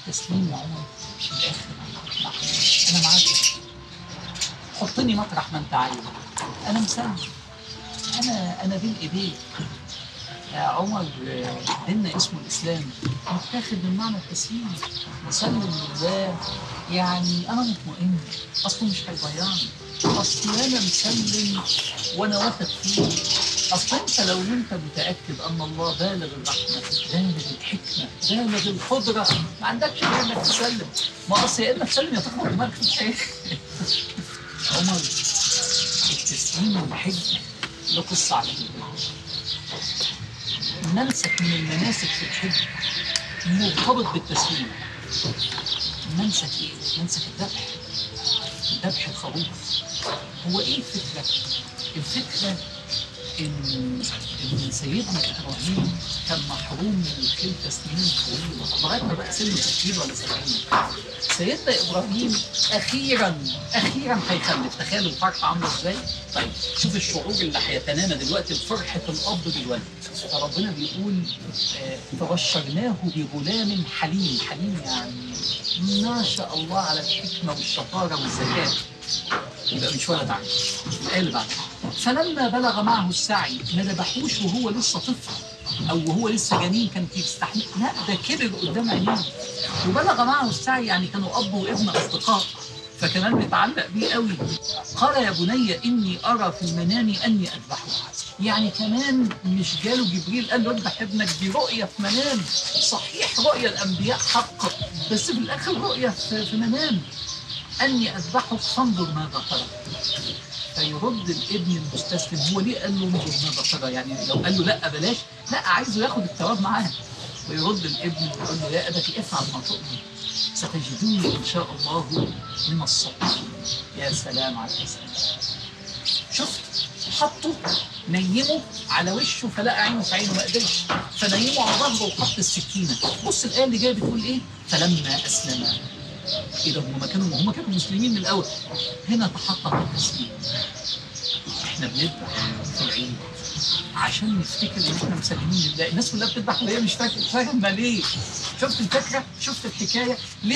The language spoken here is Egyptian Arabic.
التسليم يا عمر مش الاخر انا معاك حطني مطرح ما انت عايز انا مسلم انا انا بين ايديك يا عمر ديننا اسمه الاسلام متاخد من معنى التسليم مسلم لله يعني انا مطمئن اصله مش هيضيعني اصل انا مسلم وانا واثق فيه اصل انت لو انت متاكد ان الله بالغ الرحمه بالغ الحكمه بالغ القدره ما عندكش غير انك تسلم ما اصل يا اما تسلم يا تخبط دماغك في الحياه عمر التسليم والحج له قصه على منسك من المناسك في الحج مرتبط بالتسليم منسك ايه؟ منسك الذبح ذبح الخروف هو ايه الفكره؟ الفكره ان ان سيدنا ابراهيم كان محروم من الخلفه سنين طويله لغايه ما بقى سنه 60 ولا 70 سيدنا ابراهيم اخيرا اخيرا هيخلف تخيل الفرحه عامله ازاي؟ طيب شوف الشعور اللي هيتنامى دلوقتي فرحه الاب بالولد فربنا بيقول آه، فبشرناه بغلام حليم حليم يعني ما شاء الله على الحكمه والشطاره والذكاء يبقى مش ولد عنه الآية اللي بعدها فلما بلغ معه السعي ما ذبحوش وهو لسه طفل او وهو لسه جنين كان يستحمل لا ده كبر قدام عينيه وبلغ معه السعي يعني كانوا اب وابن اصدقاء فكمان متعلق بيه قوي قال يا بني اني ارى في المنام اني اذبحه يعني كمان مش جاله جبريل قال له اذبح ابنك دي رؤيه في منام صحيح رؤيا الانبياء حق بس في الاخر رؤيه في في منام اني اذبحه فانظر ماذا ترى فيرد الابن المستسلم هو ليه قال له انظر ماذا ترى يعني لو قال له لا بلاش لا عايزه ياخد الثواب معاه ويرد الابن ويقول له يا ابت افعل ما تؤمر ستجدوني ان شاء الله من الصالحين يا سلام على الاسلام شفت حطه نيمه على وشه فلقى عينه في عينه ما قدرش فنيمه على ظهره وحط السكينه بص الايه اللي جايه بتقول ايه فلما اسلم ايه ده هم كانوا هم كانوا مسلمين من الاول هنا تحقق التسليم احنا بنذبح في العيد عشان نفتكر ان احنا مسلمين لله الناس كلها بتذبح وهي مش فاكره فاهمه ليه شفت الفكره شفت الحكايه ليه